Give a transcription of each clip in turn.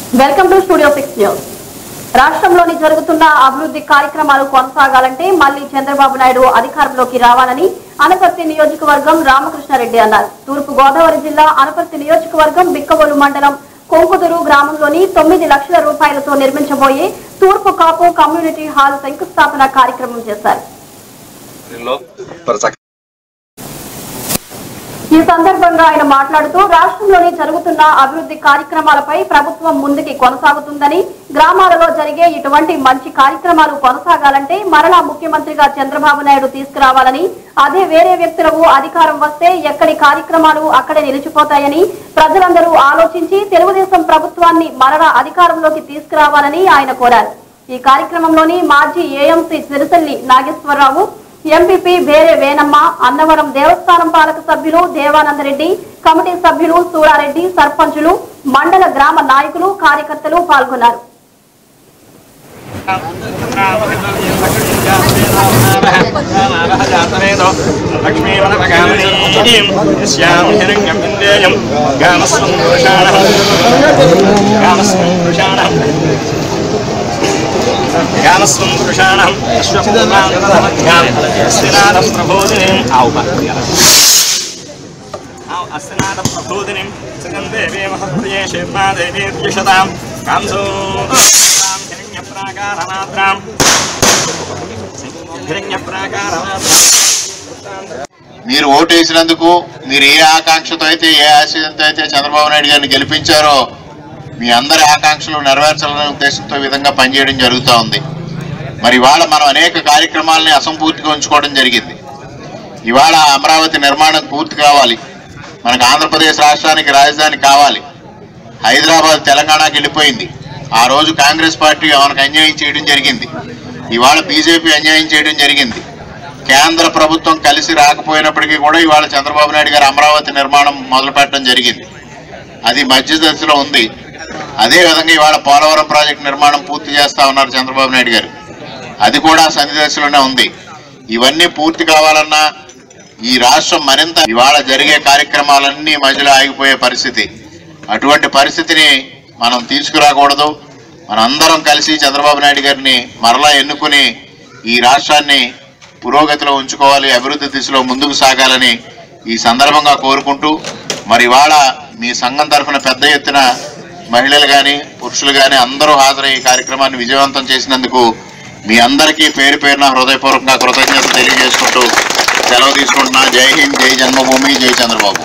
welcome to studio six news రాష్ట్రంలోని జరుగుతున్న అభివృద్ధి కార్యక్రమాలు కొనసాగాలంటే మళ్లీ చంద్రబాబు నాయుడు అధికారంలోకి రావాలని అనపర్తి నియోజకవర్గం రామకృష్ణారెడ్డి అన్నారు తూర్పు గోదావరి జిల్లా అనపర్తి నియోజకవర్గం బిక్కవోలు మండలం కొంకుదురు గ్రామంలోని తొమ్మిది లక్షల రూపాయలతో నిర్మించబోయే తూర్పు కాపు కమ్యూనిటీ హాల్ శంకుస్థాపన కార్యక్రమం చేశారు లో మరి చక్క- ఈ సందర్భంగా ఆయన మాట్లాడుతూ రాష్ట్రంలోని జరుగుతున్న అభివృద్ధి కార్యక్రమాలపై ప్రభుత్వం ముందుకి కొనసాగుతుందని గ్రామాలలో జరిగే ఇటువంటి మంచి కార్యక్రమాలు కొనసాగాలంటే మరలా ముఖ్యమంత్రిగా చంద్రబాబు నాయుడు తీసుకురావాలని అదే వేరే వ్యక్తులకు అధికారం వస్తే ఎక్కడి కార్యక్రమాలు అక్కడే నిలిచిపోతాయని ప్రజలందరూ ఆలోచించి తెలుగుదేశం ప్రభుత్వాన్ని మరలా అధికారంలోకి తీసుకురావాలని ఆయన కోరారు ఈ కార్యక్రమంలోని మాజీ ఏఎంసీ సిరిసెల్లి నాగేశ్వరరావు ఎంపీపీ వేరే వేనమ్మ అన్నవరం దేవస్థానం పాలక సభ్యులు దేవానందరెడ్డి కమిటీ సభ్యులు సూరారెడ్డి సర్పంచులు మండల గ్రామ నాయకులు కార్యకర్తలు పాల్గొన్నారు గామస్వం పురుషాణం అశ్వనాథం ప్రబోధిని ఆవు అస్నాథ ప్రబోధిని సగం దేవీ మహప్రియే శర్మా దేవీ ద్విషతాం కాంసో హిరణ్యప్రాకారమాత్రాం హిరణ్యప్రాకారమాత్రాం మీరు ఓటు వేసినందుకు మీరు ఏ ఆకాంక్షతో అయితే ఏ ఆశయంతో అయితే చంద్రబాబు నాయుడు గారిని గెలిపించారో మీ అందరి ఆకాంక్షలు నెరవేర్చాలనే ఉద్దేశంతో ఈ విధంగా పనిచేయడం జరుగుతూ ఉంది మరి ఇవాళ మనం అనేక కార్యక్రమాలని అసంపూర్తిగా ఉంచుకోవడం జరిగింది ఇవాళ అమరావతి నిర్మాణం పూర్తి కావాలి మనకు ఆంధ్రప్రదేశ్ రాష్ట్రానికి రాజధాని కావాలి హైదరాబాద్ తెలంగాణకి వెళ్ళిపోయింది ఆ రోజు కాంగ్రెస్ పార్టీ మనకు అన్యాయం చేయడం జరిగింది ఇవాళ బీజేపీ అన్యాయం చేయడం జరిగింది కేంద్ర ప్రభుత్వం కలిసి రాకపోయినప్పటికీ కూడా ఇవాళ చంద్రబాబు నాయుడు గారు అమరావతి నిర్మాణం మొదలు పెట్టడం జరిగింది అది మధ్య దశలో ఉంది అదే విధంగా ఇవాళ పోలవరం ప్రాజెక్టు నిర్మాణం పూర్తి చేస్తా ఉన్నారు చంద్రబాబు నాయుడు గారు అది కూడా సంధి దశలోనే ఉంది ఇవన్నీ పూర్తి కావాలన్నా ఈ రాష్ట్రం మరింత ఇవాళ జరిగే కార్యక్రమాలన్నీ మధ్యలో ఆగిపోయే పరిస్థితి అటువంటి పరిస్థితిని మనం తీసుకురాకూడదు మనందరం కలిసి చంద్రబాబు నాయుడు గారిని మరలా ఎన్నుకుని ఈ రాష్ట్రాన్ని పురోగతిలో ఉంచుకోవాలి అభివృద్ధి దిశలో ముందుకు సాగాలని ఈ సందర్భంగా కోరుకుంటూ మరి ఇవాళ మీ సంఘం తరఫున పెద్ద ఎత్తున మహిళలు కానీ పురుషులు కానీ అందరూ హాజరై ఈ కార్యక్రమాన్ని విజయవంతం చేసినందుకు మీ అందరికీ పేరు పేరున హృదయపూర్వకంగా కృతజ్ఞతలు తెలియజేసుకుంటూ సెలవు తీసుకుంటున్నా జై హింద్ జై జన్మభూమి జై చంద్రబాబు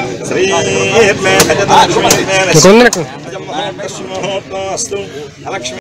శ్రీ